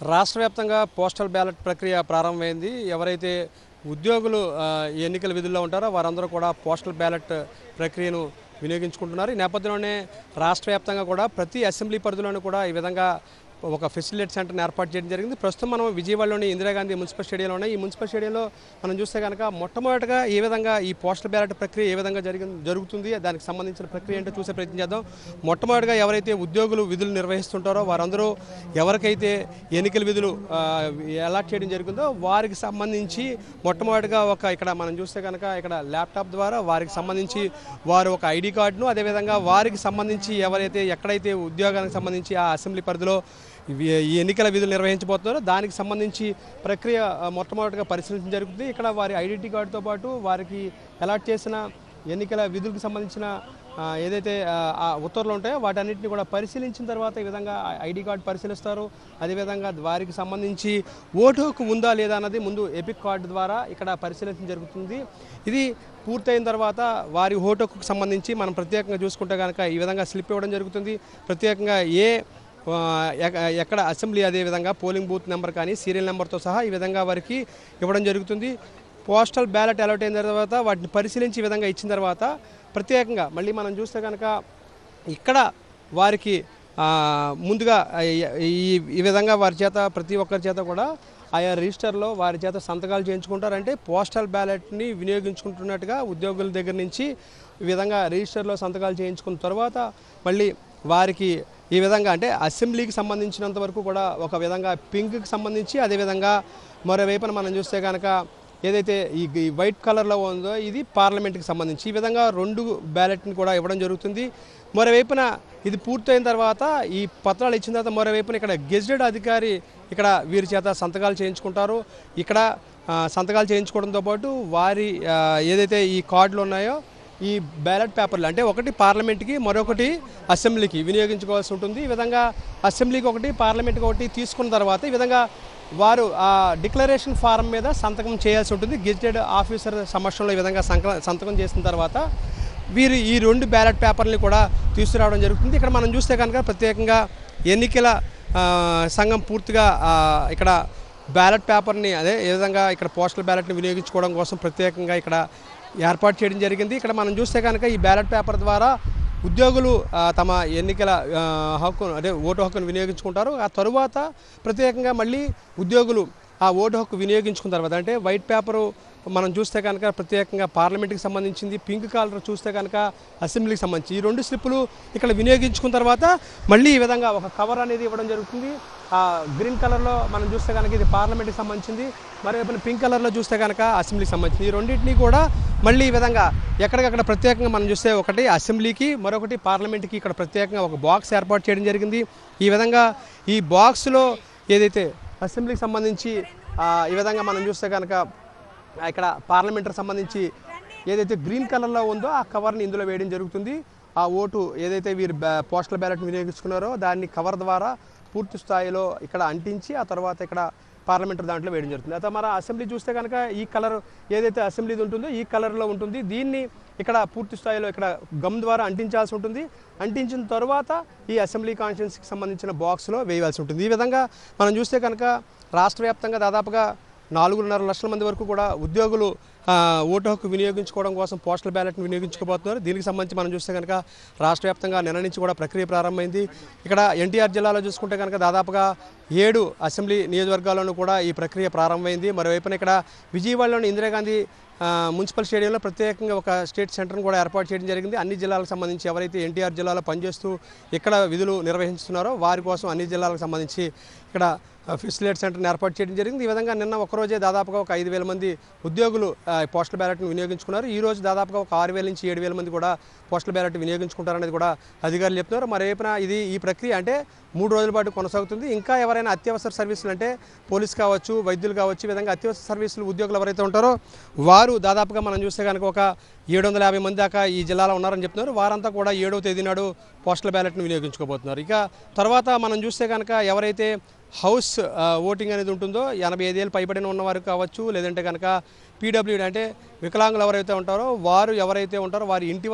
రాష్ట్ర వ్యాప్తంగా postal ballot ప్రక్రియ ప్రారంభమైంది ఎవరైతే ఉద్యోగులు ఆ, ఈ ఎన్నికల విధుల్లో ఉంటారో వారందరూ కూడా పోస్టల్ బ్యాలెట్ ప్రక్రియను వినియోగించుకుంటున్నారు ఈ నేపథ్యంలోనే రాష్ట్ర వ్యాప్తంగా కూడా ప్రతి అసెంబ్లీ పరిధిలోనూ కూడా ఈ విధంగా ఒక ఫెసిలిటీ సెంటర్ని ఏర్పాటు చేయడం జరిగింది ప్రస్తుతం మనం విజయవాడలోని ఇందిరాగాంధీ మున్సిపల్ స్టేడియంలో ఉన్నాయి ఈ మున్సిపల్ స్టేడియంలో మనం చూస్తే కనుక మొట్టమొదటిగా ఏ విధంగా ఈ పోస్టల్ బ్యాలెట్ ప్రక్రియ ఏ విధంగా జరిగి జరుగుతుంది దానికి సంబంధించిన ప్రక్రియ ఏంటో చూసే ప్రయత్నం చేద్దాం మొట్టమొదటిగా ఎవరైతే ఉద్యోగులు విధులు నిర్వహిస్తుంటారో వారందరూ ఎవరికైతే ఎన్నికల విధులు ఆ, అలాట్ చేయడం జరిగిందో వారికి సంబంధించి మొట్టమొదటిగా ఒక ఇక్కడ మనం చూస్తే కనుక ఇక్కడ ల్యాప్టాప్ ద్వారా వారికి సంబంధించి వారు ఒక ఐడి కార్డును అదేవిధంగా వారికి సంబంధించి ఎవరైతే ఎక్కడైతే ఉద్యోగానికి సంబంధించి ఆ అసెంబ్లీ పరిధిలో ఇవి- ఈ ఎన్నికల విధులు నిర్వహించబోతున్నారో దానికి సంబంధించి ప్రక్రియ ఆ, మొట్టమొదటిగా పరిశీలించడం జరుగుతుంది ఇక్కడ వారి ఐడెంటిటీ కార్డుతో పాటు వారికి అలాట్ చేసిన ఎన్నికల విధులకు సంబంధించిన ఆ, ఏదైతే ఆ, ఆ ఉత్తర్వులు ఉంటాయో వాటన్నిటిని కూడా పరిశీలించిన తర్వాత ఈ విధంగా ఐడి కార్డు పరిశీలిస్తారు అదేవిధంగా వారికి సంబంధించి ఓటు హక్కు ఉందా లేదా అన్నది ముందు ఎపిక్ కార్డు ద్వారా ఇక్కడ పరిశీలించడం జరుగుతుంది ఇది పూర్తయిన తర్వాత వారి ఓటు హక్కుకు సంబంధించి మనం ప్రత్యేకంగా చూసుకుంటే కనుక ఈ విధంగా స్లిప్ ఇవ్వడం జరుగుతుంది ప్రత్యేకంగా ఏ ఆ, ఎక- ఎక్కడ అసెంబ్లీ అదేవిధంగా పోలింగ్ బూత్ నెంబర్ కానీ సీరియల్ నెంబర్తో సహా ఈ విధంగా వారికి ఇవ్వడం జరుగుతుంది పోస్టల్ బ్యాలెట్ అలాట్ అయిన తర్వాత వాటిని పరిశీలించి ఈ విధంగా ఇచ్చిన తర్వాత ప్రత్యేకంగా మళ్ళీ మనం చూస్తే కనుక ఇక్కడ వారికి ఆ, ముందుగా ఈ ఈ విధంగా వారి చేత ప్రతి ఒక్కరి చేత కూడా ఆయా రిజిస్టర్లో వారి చేత సంతకాలు చేయించుకుంటారంటే పోస్టల్ బ్యాలెట్ని వినియోగించుకుంటున్నట్టుగా ఉద్యోగుల దగ్గర నుంచి ఈ విధంగా రిజిస్టర్లో సంతకాలు చేయించుకున్న తర్వాత మళ్ళీ వారికి ఈ విధంగా అంటే అసెంబ్లీకి సంబంధించినంత వరకు కూడా ఒక విధంగా పింక్కి సంబంధించి అదేవిధంగా మరోవైపున మనం చూస్తే కనుక ఏదైతే ఈ ఈ వైట్ కలర్లో ఉందో ఇది పార్లమెంట్కి సంబంధించి ఈ విధంగా రెండు బ్యాలెట్ని కూడా ఇవ్వడం జరుగుతుంది మరోవైపున ఇది పూర్తయిన తర్వాత ఈ పత్రాలు ఇచ్చిన తర్వాత మరోవైపున ఇక్కడ గెజిటెడ్ అధికారి ఇక్కడ వీరి చేత సంతకాలు చేయించుకుంటారు ఇక్కడ ఆ, సంతకాలు చేయించుకోవడంతో పాటు వారి ఆ, ఏదైతే ఈ కార్డులు ఉన్నాయో ఈ బ్యాలెట్ పేపర్లు అంటే ఒకటి పార్లమెంట్కి మరొకటి అసెంబ్లీకి వినియోగించుకోవాల్సి ఉంటుంది ఈ విధంగా అసెంబ్లీకి ఒకటి పార్లమెంట్కి ఒకటి తీసుకున్న తర్వాత ఈ విధంగా వారు ఆ డిక్లరేషన్ ఫారం మీద సంతకం చేయాల్సి ఉంటుంది గెజిటెడ్ ఆఫీసర్ సమక్షంలో ఈ విధంగా సంక సంతకం చేసిన తర్వాత వీరు ఈ రెండు బ్యాలెట్ పేపర్ని కూడా తీసుకురావడం జరుగుతుంది ఇక్కడ మనం చూస్తే కనుక ప్రత్యేకంగా ఎన్నికల ఆ, సంఘం పూర్తిగా ఆ, ఇక్కడ బ్యాలెట్ పేపర్ని అదే ఏ విధంగా ఇక్కడ పోస్టల్ బ్యాలెట్ని వినియోగించుకోవడం కోసం ప్రత్యేకంగా ఇక్కడ ఏర్పాటు చేయడం జరిగింది ఇక్కడ మనం చూస్తే కనుక ఈ బ్యాలెట్ పేపర్ ద్వారా ఉద్యోగులు ఆ, తమ ఎన్నికల ఆ, హక్కును అదే ఓటు హక్కును వినియోగించుకుంటారు ఆ తరువాత ప్రత్యేకంగా మళ్ళీ ఉద్యోగులు ఆ ఓటు హక్కు వినియోగించుకున్న తర్వాత అంటే వైట్ పేపరు మనం చూస్తే కనుక ప్రత్యేకంగా పార్లమెంట్కి సంబంధించింది పింక్ కలర్ చూస్తే కనుక అసెంబ్లీకి సంబంధించి ఈ రెండు స్లిప్పులు ఇక్కడ వినియోగించుకున్న తర్వాత మళ్ళీ ఈ విధంగా ఒక కవర్ అనేది ఇవ్వడం జరుగుతుంది ఆ గ్రీన్ కలర్లో మనం చూస్తే కనుక ఇది పార్లమెంట్కి సంబంధించింది మరోవైపున పింక్ కలర్లో చూస్తే కనుక అసెంబ్లీకి సంబంధించింది ఈ రెండింటినీ కూడా మళ్ళీ ఈ విధంగా ఎక్కడికక్కడ ప్రత్యేకంగా మనం చూస్తే ఒకటి అసెంబ్లీకి మరొకటి పార్లమెంట్కి ఇక్కడ ప్రత్యేకంగా ఒక బాక్స్ ఏర్పాటు చేయడం జరిగింది ఈ విధంగా ఈ బాక్స్లో ఏదైతే అసెంబ్లీకి సంబంధించి ఆ, ఈ విధంగా మనం చూస్తే కనుక ఆ, ఇక్కడ పార్లమెంట్కి సంబంధించి ఏదైతే గ్రీన్ కలర్లో ఉందో ఆ కవర్ని ఇందులో వేయడం జరుగుతుంది ఆ ఓటు ఏదైతే వీరు బ్యా- పోస్టల్ బ్యాలెట్ వినియోగించుకున్నారో దాన్ని కవర్ ద్వారా పూర్తి స్థాయిలో ఇక్కడ అంటించి ఆ తర్వాత ఇక్కడ పార్లమెంటరీ దాంట్లో వేయడం జరుగుతుంది అయితే మన అసెంబ్లీ చూస్తే కనుక ఈ కలర్ ఏదైతే అసెంబ్లీ ఉంటుందో ఈ కలర్లో ఉంటుంది దీన్ని ఇక్కడ పూర్తి స్థాయిలో ఇక్కడ గమ్ ద్వారా అంటించాల్సి ఉంటుంది అంటించిన తర్వాత ఈ అసెంబ్లీ కాన్స్టిట్యున్సీకి సంబంధించిన బాక్స్లో వేయవలసి ఉంటుంది ఈ విధంగా మనం చూస్తే కనుక రాష్ట్ర వ్యాప్తంగా దాదాపుగా నాలుగున్నర లక్షల మంది వరకు కూడా ఉద్యోగులు ఆ, ఓటు హక్కు వినియోగించుకోవడం కోసం పోస్టల్ బ్యాలెట్ని వినియోగించుకోబోతున్నారు దీనికి సంబంధించి మనం చూస్తే కనుక రాష్ట్ర వ్యాప్తంగా నిన్న నుంచి కూడా ప్రక్రియ ప్రారంభమైంది ఇక్కడ ఎన్టీఆర్ జిల్లాలో చూసుకుంటే కనుక దాదాపుగా ఏడు అసెంబ్లీ నియోజకవర్గాల్లోనూ కూడా ఈ ప్రక్రియ ప్రారంభమైంది మరోవైపున ఇక్కడ విజయవాడలోని ఇందిరాగాంధీ ఆ, మున్సిపల్ స్టేడియంలో ప్రత్యేకంగా ఒక స్టేట్ సెంటర్ను కూడా ఏర్పాటు చేయడం జరిగింది అన్ని జిల్లాలకు సంబంధించి ఎవరైతే ఎన్టీఆర్ జిల్లాలో పనిచేస్తూ ఇక్కడ విధులు నిర్వహిస్తున్నారో వారి కోసం అన్ని జిల్లాలకు సంబంధించి ఇక్కడ ఫెసిలిటీ సెంటర్ని ఏర్పాటు చేయడం జరిగింది ఈ విధంగా నిన్న ఒకరోజే దాదాపుగా ఒక ఐదు వేల మంది ఉద్యోగులు ఆ, పోస్టల్ బ్యాలెట్ను వినియోగించుకున్నారు ఈ రోజు దాదాపుగా ఒక ఆరు వేల నుంచి ఏడు వేల మంది కూడా పోస్టల్ బ్యాలెట్ వినియోగించుకుంటారనేది కూడా అధికారులు చెప్తున్నారు మరోవైపున ఇది ఈ ప్రక్రియ అంటే మూడు రోజుల పాటు కొనసాగుతుంది ఇంకా ఎవరైనా అత్యవసర సర్వీసులు అంటే పోలీస్ కావచ్చు వైద్యులు కావచ్చు ఈ విధంగా అత్యవసర సర్వీసులు ఉద్యోగులు ఎవరైతే ఉంటారో వారు దాదాపుగా మనం చూస్తే కనుక ఒక ఏడు వందల యాభై మంది దాకా ఈ జిల్లాలో ఉన్నారని చెప్తున్నారు వారంతా కూడా ఏడవ తేదీ నాడు పోస్టల్ బ్యాలెట్ను వినియోగించుకోబోతున్నారు ఇక తర్వాత మనం చూస్తే కనుక ఎవరైతే హౌస్ ఆ, ఓటింగ్ అనేది ఉంటుందో ఎనభై ఐదేళ్ళు పైబడిన ఉన్నవారు కావచ్చు లేదంటే కనుక పీడబ్ల్యూడీ అంటే వికలాంగులు ఎవరైతే ఉంటారో వారు ఎవరైతే ఉంటారో వారి ఇంటి వద్దనే ఓటు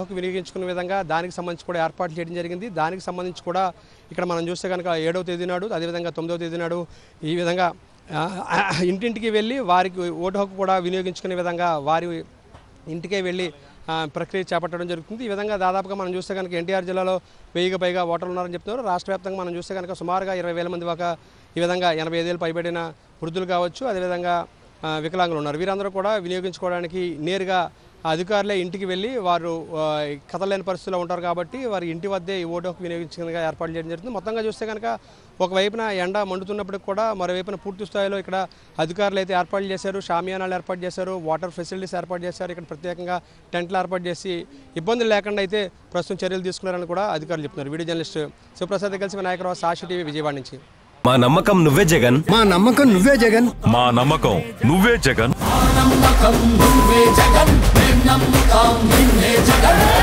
హక్కు వినియోగించుకునే విధంగా దానికి సంబంధించి కూడా ఏర్పాట్లు చేయడం జరిగింది దానికి సంబంధించి కూడా ఇక్కడ మనం చూస్తే కనుక ఏడవ తేదీ నాడు అదేవిధంగా తొమ్మిదవ తేదీ నాడు ఈ విధంగా ఆ, ఇంటింటికి వెళ్ళి వారికి ఓటు హక్కు కూడా వినియోగించుకునే విధంగా వారి ఇంటికే వెళ్ళి ఆ, ప్రక్రియ చేపట్టడం జరుగుతుంది ఈ విధంగా దాదాపుగా మనం చూస్తే కనుక ఎన్టీఆర్ జిల్లాలో వెయ్యికి పైగా ఓటర్లు ఉన్నారని చెప్తున్నారు రాష్ట్ర వ్యాప్తంగా మనం చూస్తే కనుక సుమారుగా ఇరవై వేల మంది దాకా ఈ విధంగా ఎనభై ఐదేళ్ళు పైబడిన వృద్ధులు కావచ్చు అదేవిధంగా ఆ, వికలాంగులు ఉన్నారు వీరందరూ కూడా వినియోగించుకోవడానికి నేరుగా అధికారులే ఇంటికి వెళ్ళి వారు ఆ, కదలలేని పరిస్థితిలో ఉంటారు కాబట్టి వారి ఇంటి వద్దే ఈ ఓటు హక్కు వినియోగించేందుకు ఏర్పాటు చేయడం జరుగుతుంది మొత్తంగా చూస్తే కనుక ఒకవైపున ఎండ మండుతున్నప్పటికి కూడా మరోవైపున పూర్తి స్థాయిలో ఇక్కడ అధికారులు అయితే ఏర్పాట్లు చేశారు షామియానాలు ఏర్పాటు చేశారు వాటర్ ఫెసిలిటీస్ ఏర్పాటు చేశారు ఇక్కడ ప్రత్యేకంగా టెంట్లు ఏర్పాటు చేసి ఇబ్బందులు లేకుండా అయితే ప్రస్తుతం చర్యలు తీసుకున్నారని కూడా అధికారులు చెప్తున్నారు వీడియో జర్నలిస్ట్ శివప్రసాద్ కలిసి నాయకరావు సాక్షి టీవీ విజయవాడ నుంచి మా నమ్మకం నువ్వే జగన్ మా నమ్మకం నువ్వే జగన్ మా నమ్మకం నువ్వే జగన్ నమ్మకం నువ్వే జగన్ మేం నమ్ముతాం నిన్నే జగన్